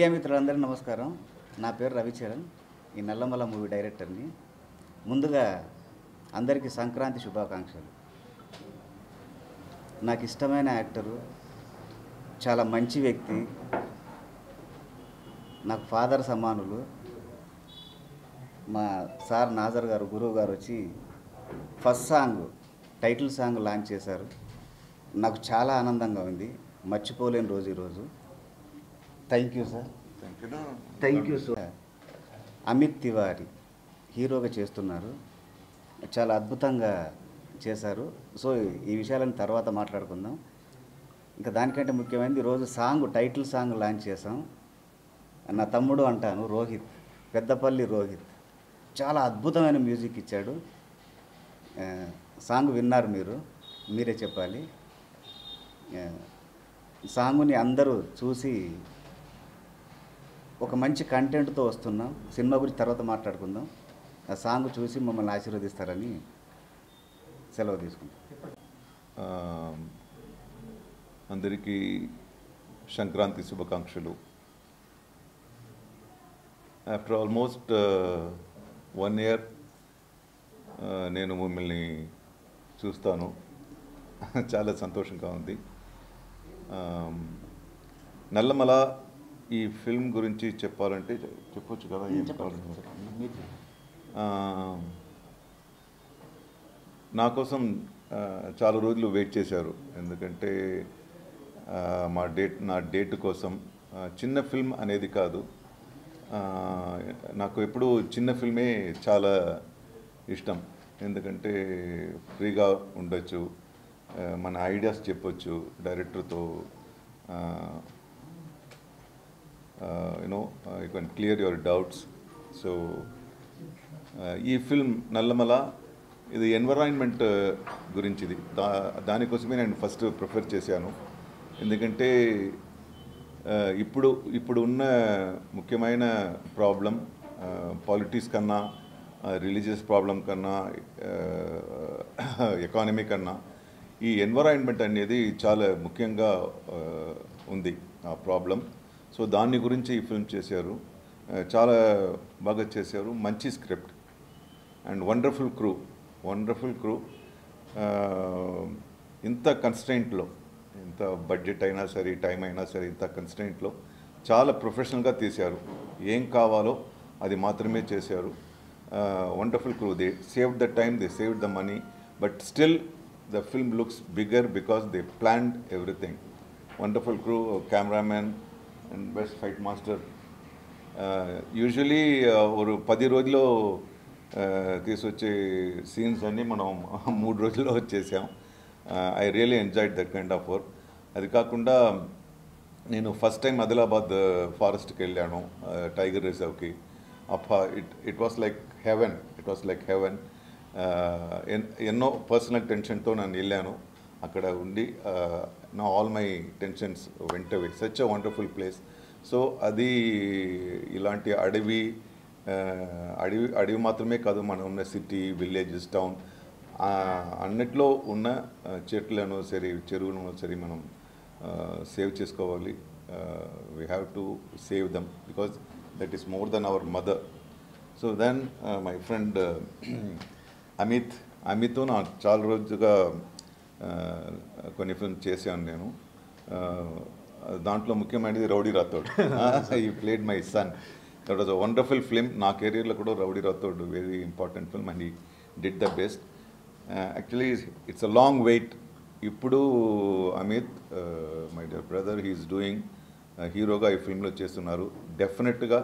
Media మిత్రులందరికీ నమస్కారం నా పేరు రవిచరణ్ ఈ నల్లమల మూవీ డైరెక్టర్ని ముందుగా అందరికీ సంక్రాంతి శుభాకాంక్షలు నాకు ఇష్టమైన యాక్టరు చాలా మంచి వ్యక్తి నాకు ఫాదర్ సమానులు మా సార్ నాజర్ గారు గురువు గారు వచ్చి first song title song launch చేశారు నాకు చాలా ఆనందంగా ఉంది మర్చిపోలేని రోజు ఈరోజు thank you sir thank you so Amit Tiwari హీరోగా చేస్తున్నారు చాలా అద్భుతంగా చేశారు సో ఈ విషయాలను తర్వాత మాట్లాడుకుందాం ఇంకా దానికంటే ముఖ్యమైనది ఈరోజు సాంగ్ టైటిల్ సాంగ్ లాంచ్ చేసాం నా తమ్ముడు అంటాను రోహిత్ పెద్దపల్లి రోహిత్ చాలా అద్భుతమైన మ్యూజిక్ ఇచ్చాడు ఆ, సాంగ్ విన్నారు మీరు మీరే చెప్పాలి ఆ, సాంగ్ని అందరూ చూసి ఒక మంచి కంటెంట్తో వస్తున్నాం సినిమా గురించి తర్వాత మాట్లాడుకుందాం ఆ సాంగ్ చూసి మమ్మల్ని ఆశీర్వదిస్తారని సెలవు తీసుకుంటాం ఆ, అందరికీ సంక్రాంతి శుభాకాంక్షలు ఆఫ్టర్ ఆల్మోస్ట్ వన్ ఇయర్ నేను మిమ్మల్ని చూస్తాను చాలా సంతోషంగా ఉంది ఆ, నల్లమల ఈ ఫిల్మ్ గురించి చెప్పాలంటే చెప్పొచ్చు కదా ఏం కావాలి ఆ, నా కోసం ఆ, చాలా రోజులు వెయిట్ చేశారు ఎందుకంటే ఆ, మా డేట్ నా డేట్ కోసం ఆ, చిన్న ఫిల్మ్ అనేది కాదు ఆ, నాకు ఎప్పుడు చిన్న ఫిల్మే చాలా ఇష్టం ఎందుకంటే ఫ్రీగా ఉండొచ్చు ఆ, మన ఐడియాస్ చెప్పొచ్చు డైరెక్టర్తో you know you can clear your doubts so ఈ ఫిల్మ్ నల్లమల ఇది ఎన్విరాన్మెంట్ గురించిది దా దానికోసమే నేను ఫస్ట్ ప్రిఫర్ చేశాను ఎందుకంటే ఆ, ఇప్పుడు ఇప్పుడు ఉన్న ముఖ్యమైన ప్రాబ్లం పాలిటిక్స్ కన్నా రిలీజియస్ ప్రాబ్లం కన్నా ఎకానమీ కన్నా ఈ ఎన్విరాన్మెంట్ అనేది చాలా ముఖ్యంగా ఆ, ఉంది ఆ ప్రాబ్లం సో దాని గురించి ఈ ఫిల్మ్ చేశారు ఆ, చాలా బాగా చేశారు మంచి script and wonderful crew wonderful crew ఇంత కన్స్టెంట్లో ఇంత బడ్జెట్ అయినా సరే టైం అయినా సరే ఇంత కన్స్టెంట్లో చాలా ప్రొఫెషనల్గా తీశారు ఏం కావాలో అది మాత్రమే చేశారు wonderful crew they save the time they save the money but still the film looks bigger because they planned everything wonderful crew cameraman and best fight master usually ఒక పది రోజుల్లో తీసుకొచ్చే సీన్స్ అన్నీ మనం మూడు రోజుల్లో వచ్చేసాం I really enjoyed that kind of work అది కాకుండా నేను ఫస్ట్ టైం ఆదిలాబాద్ ఫారెస్ట్కి వెళ్ళాను టైగర్ రిజర్వ్కి అప్ప it it was like heaven it was like heaven ఎన్నో పర్సనల్ టెన్షన్తో నేను వెళ్ళాను అక్కడ ఉండి నా all my tensions went away such a wonderful place so అది ఇలాంటి అడవి ఆ, అడవి అడవి మాత్రమే కాదు మనం ఉన్న సిటీ విలేజెస్ టౌన్ అన్నిట్లో ఉన్న ఆ, చెట్లను సరే చెరువులను సరే మనం సేవ్ చేసుకోవాలి we have to save them because that is more than our mother so then my friend Amit Amit నా చాలా రోజుగా ఆ, కొన్ని ఫిల్మ్ చేశాను నేను ఆ, దాంట్లో ముఖ్యమైనది rowdy Rathod he played my son that was a wonderful film నా కెరీర్లో కూడా rowdy Rathod very important film and he did the best actually it's a long wait ఇప్పుడు Amit my dear brother he's doing హీరోగా ఈ ఫిల్మ్లో చేస్తున్నారు డెఫినెట్గా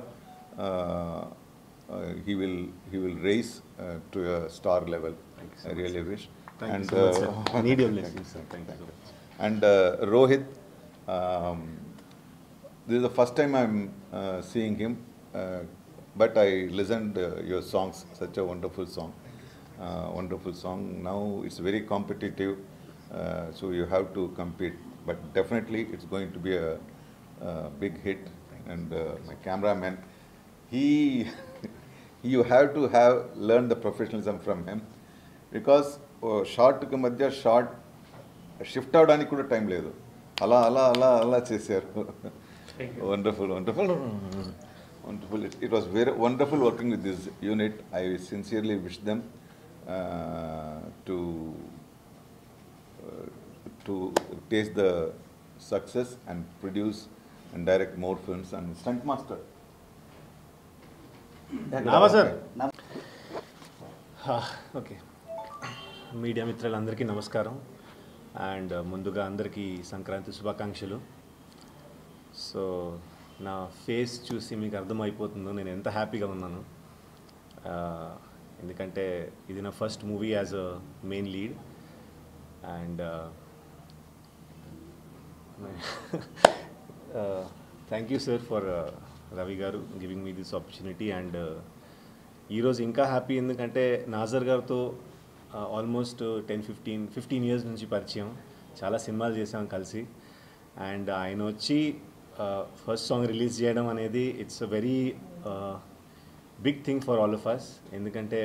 he will he will race to star level I really wish and Need your blessings, sir. Thank you so much. and uh, Rohit, um, this is the first time I'm uh, seeing him, uh, but I listened uh, your songs. Such a wonderful song, uh, wonderful song. Now it's very competitive, uh, so you have to compete. But definitely, it's going to be a, a big hit. And uh, my cameraman, he, you have to have learned the professionalism from him, because షార్ట్కి మధ్య short shift అవడానికి కూడా time లేదు అలా అలా అలా అలా చేశారు Wonderful, wonderful, wonderful. It, it was very wonderful working with this unit. I sincerely wish them uh, to uh, to taste the success and produce and direct more films. And stunt master. నావా sir నా- okay media మిత్రులందరికీ నమస్కారం and ముందుగా అందరికీ సంక్రాంతి శుభాకాంక్షలు so నా face చూసి మీకు అర్థమైపోతుందో నేను ఎంత హ్యాపీగా ఉన్నాను ఆ, ఎందుకంటే ఇది నా first movie as a main lead and thank you sir for Ravi garu giving me this opportunity and ఈరోజు ఇంకా హ్యాపీ ఎందుకంటే నాజర్ గారితో almost ten fifteen fifteen years నుంచి పరిచయం చాలా సినిమాలు చేసాం కలిసి అండ్ ఆయన వచ్చి ఫస్ట్ సాంగ్ రిలీజ్ చేయడం అనేది it's a very big thing for all of us ఎందుకంటే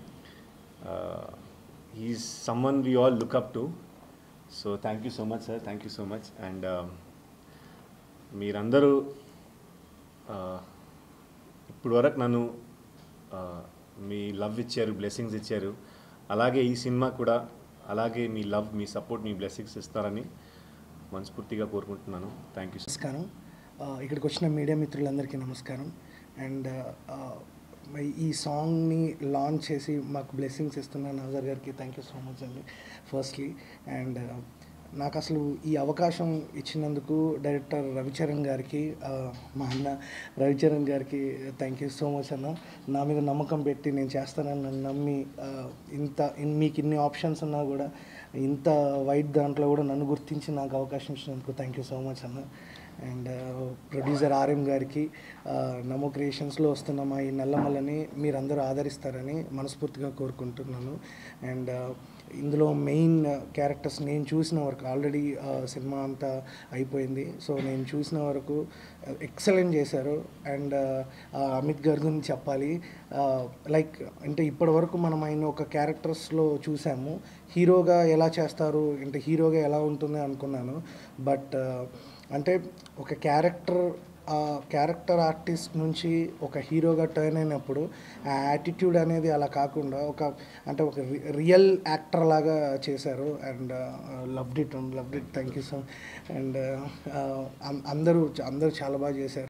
he's someone we all look up to so thank you so much sir thank you so much and మీరందరూ uh, ఇప్పుడు వరకు నన్ను uh, మీ love ఇచ్చారు blessings ఇచ్చారు అలాగే ఈ సినిమా కూడా అలాగే మీ లవ్ మీ సపోర్ట్ మీ బ్లెస్సింగ్స్ ఇస్తారని మనస్ఫూర్తిగా కోరుకుంటున్నాను థ్యాంక్ యూ సార్ నమస్కారం ఆ, ఇక్కడికి వచ్చిన మీడియా మిత్రులందరికీ నమస్కారం అండ్ ఆ, మరి ఈ సాంగ్ని లాంచ్ చేసి మాకు బ్లెస్సింగ్స్ ఇస్తున్న నజర్ గారికి థ్యాంక్ యూ సో మచ్ అండి ఫస్ట్లీ అండ్ నాకు అసలు ఈ అవకాశం ఇచ్చినందుకు డైరెక్టర్ రవిచరణ్ గారికి ఆ, మా అన్న రవిచరణ్ గారికి థ్యాంక్ యూ సో మచ్ అన్న నా మీద నమ్మకం పెట్టి నేను చేస్తానని నన్ను నమ్మి ఆ, ఇంత ఇన్- మీకు ఇన్ని ఆప్షన్స్ ఉన్నా కూడా ఇంత వైట్ దాంట్లో కూడా నన్ను గుర్తించి నాకు అవకాశం ఇచ్చినందుకు థ్యాంక్ యూ సో మచ్ అన్న అండ్ ప్రొడ్యూసర్ ఆర్ఎం గారికి ఆ, నమో క్రియేషన్స్లో వస్తున్న మా ఈ నల్లమల్లని మీరందరూ ఆదరిస్తారని మనస్ఫూర్తిగా కోరుకుంటున్నాను అండ్ ఇందులో మెయిన్ క్యారెక్టర్స్ నేను చూసిన వరకు ఆల్రెడీ సినిమా అంతా అయిపోయింది సో నేను చూసిన వరకు ఎక్సలెంట్ చేశారు అండ్ అమిత్ గారి గురించి చెప్పాలి లైక్ అంటే ఇప్పటి వరకు మనం ఆయన ఒక క్యారెక్టర్స్లో చూసాము హీరోగా ఎలా చేస్తారు అంటే హీరోగా ఎలా ఉంటుంది అనుకున్నాను బట్ అంటే ఒక క్యారెక్టర్ ఆ క్యారెక్టర్ ఆర్టిస్ట్ నుంచి ఒక హీరోగా టర్న్ అయినప్పుడు ఆ యాటిట్యూడ్ అనేది అలా కాకుండా ఒక అంటే ఒక రియల్ యాక్టర్ లాగా చేశారు and loved it loved it thank you so and అందరూ అందరూ చాలా బాగా చేశారు